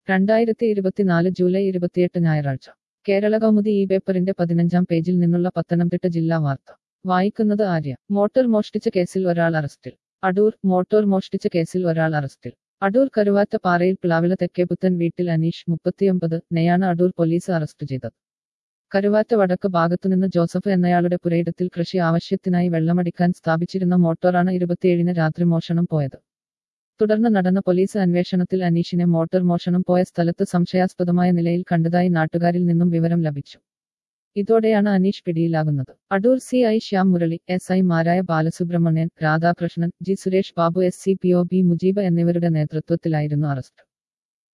രണ്ടായിരത്തി ഇരുപത്തിനാല് ജൂലൈ ഇരുപത്തിയെട്ട് ഞായറാഴ്ച കേരള കൗമുദി ഈ പേപ്പറിന്റെ പതിനഞ്ചാം പേജിൽ നിന്നുള്ള പത്തനംതിട്ട ജില്ലാ വാർത്ത വായിക്കുന്നത് ആര്യ മോട്ടോർ മോഷ്ടിച്ച കേസിൽ ഒരാൾ അറസ്റ്റിൽ അടൂർ മോട്ടോർ മോഷ്ടിച്ച കേസിൽ ഒരാൾ അറസ്റ്റിൽ അടൂർ കരുവാറ്റ പാറയിൽ പ്ലാവിള തെക്കേപുത്തൻ വീട്ടിൽ അനീഷ് മുപ്പത്തിയൊമ്പത് നെയാണ് അടൂർ പോലീസ് അറസ്റ്റ് ചെയ്തത് കരുവാറ്റ വടക്ക് ഭാഗത്തുനിന്ന് ജോസഫ് എന്നയാളുടെ പുരയിടത്തിൽ കൃഷി ആവശ്യത്തിനായി വെള്ളമടിക്കാൻ സ്ഥാപിച്ചിരുന്ന മോട്ടോറാണ് ഇരുപത്തിയേഴിന് രാത്രി മോഷണം പോയത് തുടർന്ന് നടന്ന പോലീസ് അന്വേഷണത്തിൽ അനീഷിനെ മോട്ടോർ മോഷണം പോയ സ്ഥലത്ത് സംശയാസ്പദമായ നിലയിൽ കണ്ടതായി നാട്ടുകാരിൽ നിന്നും വിവരം ലഭിച്ചു ഇതോടെയാണ് അനീഷ് പിടിയിലാകുന്നത് Adoor C I Shyam Murali S I മാരായ Balasubramanian Radhakrishnan G Suresh Babu S C P O B Mujeeb എന്നിവരുടെ നേതൃത്വത്തിലായിരുന്നു അറസ്റ്റ്